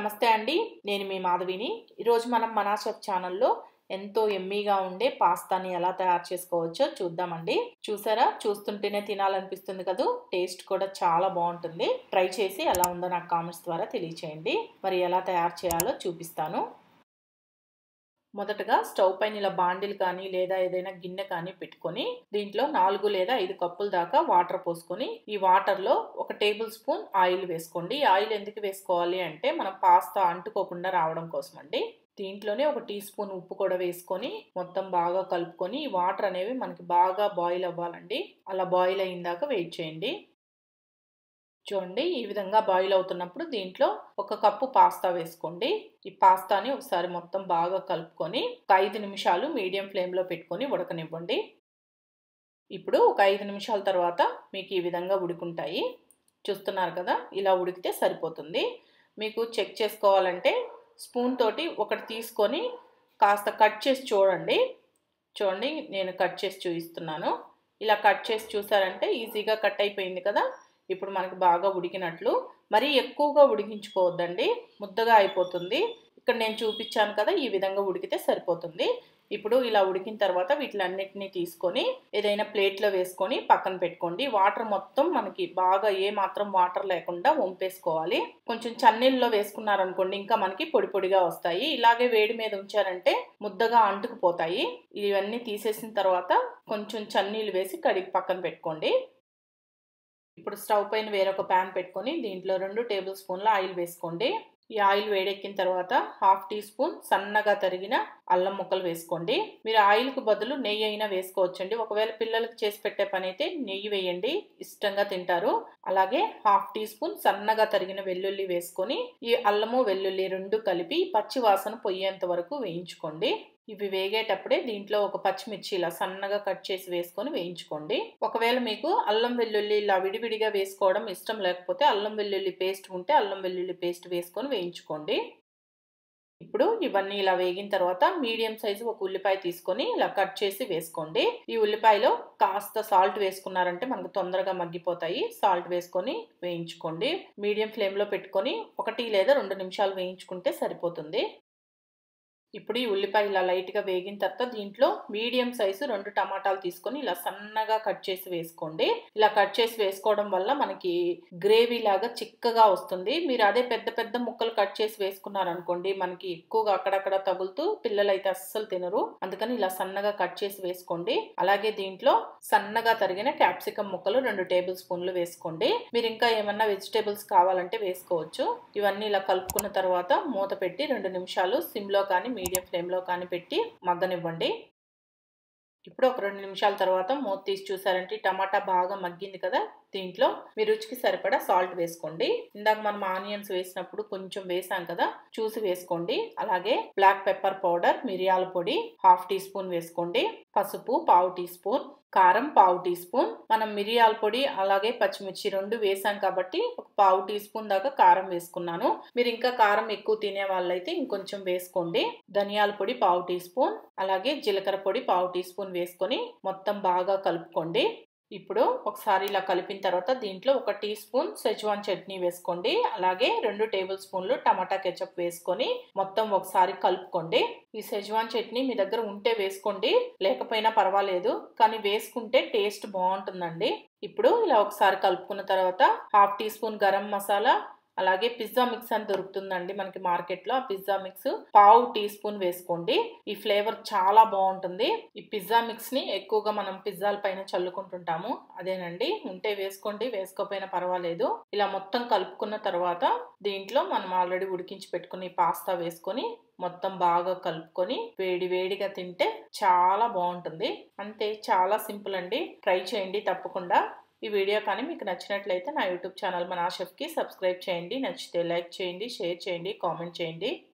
నమస్తే అండి నేను మీ మాధవిని ఈరోజు మనం మన షెఫ్ ఛానల్లో ఎంతో ఎమ్మీగా ఉండే పాస్తాని ఎలా తయారు చేసుకోవచ్చో చూద్దామండి చూసారా చూస్తుంటేనే తినాలనిపిస్తుంది కదా టేస్ట్ కూడా చాలా బాగుంటుంది ట్రై చేసి ఎలా ఉందో నాకు కామెంట్స్ ద్వారా తెలియచేయండి మరి ఎలా తయారు చేయాలో చూపిస్తాను మొదటగా స్టవ్ పైన ఇలా బాండిల్ కానీ లేదా ఏదైనా గిన్నె కానీ పెట్టుకొని దీంట్లో నాలుగు లేదా ఐదు కప్పుల దాకా వాటర్ పోసుకొని ఈ వాటర్లో ఒక టేబుల్ స్పూన్ ఆయిల్ వేసుకోండి ఈ ఆయిల్ ఎందుకు వేసుకోవాలి అంటే మనం పాస్తా అంటుకోకుండా రావడం కోసం అండి దీంట్లోనే ఒక టీ స్పూన్ ఉప్పు కూడా వేసుకొని మొత్తం బాగా కలుపుకొని ఈ వాటర్ అనేవి మనకి బాగా బాయిల్ అవ్వాలండి అలా బాయిల్ అయిందాక వెయిట్ చేయండి చూడండి ఈ విధంగా బాయిల్ అవుతున్నప్పుడు దీంట్లో ఒక కప్పు పాస్తా వేసుకోండి ఈ పాస్తాని ఒకసారి మొత్తం బాగా కలుపుకొని ఒక ఐదు నిమిషాలు మీడియం ఫ్లేమ్లో పెట్టుకొని ఉడకనివ్వండి ఇప్పుడు ఒక ఐదు నిమిషాల తర్వాత మీకు ఈ విధంగా ఉడుకుంటాయి చూస్తున్నారు కదా ఇలా ఉడికితే సరిపోతుంది మీకు చెక్ చేసుకోవాలంటే స్పూన్ తోటి ఒకటి తీసుకొని కాస్త కట్ చేసి చూడండి చూడండి నేను కట్ చేసి చూపిస్తున్నాను ఇలా కట్ చేసి చూసారంటే ఈజీగా కట్ అయిపోయింది కదా ఇప్పుడు మనకి బాగా ఉడికినట్లు మరీ ఎక్కువగా ఉడికించుకోవద్దండి ముద్దగా అయిపోతుంది ఇక్కడ నేను చూపించాను కదా ఈ విధంగా ఉడికితే సరిపోతుంది ఇప్పుడు ఇలా ఉడికిన తర్వాత వీటిలన్నిటిని తీసుకొని ఏదైనా ప్లేట్లో వేసుకొని పక్కన పెట్టుకోండి వాటర్ మొత్తం మనకి బాగా ఏ మాత్రం వాటర్ లేకుండా వంపేసుకోవాలి కొంచెం చన్నీళ్ళలో వేసుకున్నారనుకోండి ఇంకా మనకి పొడి పొడిగా వస్తాయి ఇలాగే వేడి మీద ఉంచారంటే ముద్దగా అంటుకుపోతాయి ఇవన్నీ తీసేసిన తర్వాత కొంచెం చన్నీళ్ళు వేసి కడిగి పక్కన పెట్టుకోండి ఇప్పుడు స్టవ్ పైన వేరొక ప్యాన్ పెట్టుకొని దీంట్లో రెండు టేబుల్ స్పూన్ల ఆయిల్ వేసుకోండి ఈ ఆయిల్ వేడెక్కిన తర్వాత హాఫ్ టీ స్పూన్ సన్నగా తరిగిన అల్లం ముక్కలు వేసుకోండి మీరు ఆయిల్కు బదులు నెయ్యి అయినా వేసుకోవచ్చండి ఒకవేళ పిల్లలకి చేసి పెట్టే పని అయితే నెయ్యి వేయండి ఇష్టంగా తింటారు అలాగే హాఫ్ టీ స్పూన్ సన్నగా తరిగిన వెల్లుల్లి వేసుకొని ఈ అల్లము వెల్లుల్లి రెండు కలిపి పచ్చి వాసన పొయ్యేంత వరకు వేయించుకోండి ఇవి వేగేటప్పుడే దీంట్లో ఒక పచ్చిమిర్చి ఇలా సన్నగా కట్ చేసి వేసుకొని వేయించుకోండి ఒకవేళ మీకు అల్లం వెల్లుల్లి ఇలా విడివిడిగా వేసుకోవడం ఇష్టం లేకపోతే అల్లం వెల్లుల్లి పేస్ట్ ఉంటే అల్లం వెల్లుల్లి పేస్ట్ వేసుకొని వేయించుకోండి ఇప్పుడు ఇవన్నీ ఇలా వేగిన తర్వాత మీడియం సైజు ఒక ఉల్లిపాయ తీసుకొని ఇలా కట్ చేసి వేసుకోండి ఈ ఉల్లిపాయలో కాస్త సాల్ట్ వేసుకున్నారంటే మనకు తొందరగా మగ్గిపోతాయి సాల్ట్ వేసుకొని వేయించుకోండి మీడియం ఫ్లేమ్లో పెట్టుకొని ఒకటి లేదా రెండు నిమిషాలు వేయించుకుంటే సరిపోతుంది ఇప్పుడు ఈ ఉల్లిపాయ ఇలా లైట్గా వేగిన తర్వాత దీంట్లో మీడియం సైజు రెండు టమాటాలు తీసుకొని ఇలా సన్నగా కట్ చేసి వేసుకోండి ఇలా కట్ చేసి వేసుకోవడం వల్ల మనకి గ్రేవీ లాగా చిక్కగా వస్తుంది మీరు అదే పెద్ద పెద్ద ముక్కలు కట్ చేసి వేసుకున్నారనుకోండి మనకి ఎక్కువగా అక్కడక్కడ తగులుతూ పిల్లలు అయితే అస్సలు తినరు అందుకని ఇలా సన్నగా కట్ చేసి వేసుకోండి అలాగే దీంట్లో సన్నగా తరిగిన క్యాప్సికం ముక్కలు రెండు టేబుల్ స్పూన్లు వేసుకోండి మీరు ఇంకా ఏమన్నా వెజిటేబుల్స్ కావాలంటే వేసుకోవచ్చు ఇవన్నీ ఇలా కలుపుకున్న తర్వాత మూత పెట్టి రెండు నిమిషాలు సిమ్లో కానీ మీడియం ఫ్లేమ్లో కానీ పెట్టి మగ్గనివ్వండి ఇప్పుడు ఒక రెండు నిమిషాల తర్వాత మూత తీసి చూసారంటే టమాటా బాగా మగ్గింది కదా దీంట్లో మీ రుచికి సరిపడా సాల్ట్ వేసుకోండి ఇందాక మనం ఆనియన్స్ వేసినప్పుడు కొంచెం వేసాం కదా చూసి వేసుకోండి అలాగే బ్లాక్ పెప్పర్ పౌడర్ మిరియాల పొడి హాఫ్ టీ స్పూన్ వేసుకోండి పసుపు పావు టీ స్పూన్ కారం పావు టీ స్పూన్ మనం మిరియాల పొడి అలాగే పచ్చిమిర్చి రెండు వేసాం కాబట్టి ఒక పావు టీ స్పూన్ దాకా కారం వేసుకున్నాను మీరు ఇంకా కారం ఎక్కువ తినే వాళ్ళైతే ఇంకొంచెం వేసుకోండి ధనియాల పొడి పావు టీ స్పూన్ అలాగే జీలకర్ర పొడి పావు టీ స్పూన్ వేసుకొని మొత్తం బాగా కలుపుకోండి ఇప్పుడు ఒకసారి ఇలా కలిపిన తర్వాత దీంట్లో ఒక టీ స్పూన్ సెజ్వాన్ చట్నీ వేసుకోండి అలాగే రెండు టేబుల్ స్పూన్లు టమాటా కెచప్ వేసుకొని మొత్తం ఒకసారి కలుపుకోండి ఈ సెజ్వాన్ చట్నీ మీ దగ్గర ఉంటే వేసుకోండి లేకపోయినా పర్వాలేదు కానీ వేసుకుంటే టేస్ట్ బాగుంటుందండి ఇప్పుడు ఇలా ఒకసారి కలుపుకున్న తర్వాత half teaspoon garam masala అలాగే పిజ్జా మిక్స్ అని దొరుకుతుందండి మనకి మార్కెట్లో ఆ పిజ్జా మిక్స్ పావు టీ స్పూన్ వేసుకోండి ఈ ఫ్లేవర్ చాలా బాగుంటుంది ఈ పిజ్జా మిక్స్ ని ఎక్కువగా మనం పిజ్జాల పైన చల్లుకుంటుంటాము అదేనండి ఉంటే వేసుకోండి వేసుకోకపోయినా పర్వాలేదు ఇలా మొత్తం కలుపుకున్న తర్వాత దీంట్లో మనం ఆల్రెడీ ఉడికించి పెట్టుకుని పాస్తా వేసుకొని మొత్తం బాగా కలుపుకొని వేడి వేడిగా తింటే చాలా బాగుంటుంది అంతే చాలా సింపుల్ అండి ట్రై చేయండి తప్పకుండా ఈ వీడియో కానీ మీకు నచ్చినట్లయితే నా యూట్యూబ్ ఛానల్ మన షెఫ్కి సబ్స్క్రైబ్ చేయండి నచ్చితే లైక్ చేయండి షేర్ చేయండి కామెంట్ చేయండి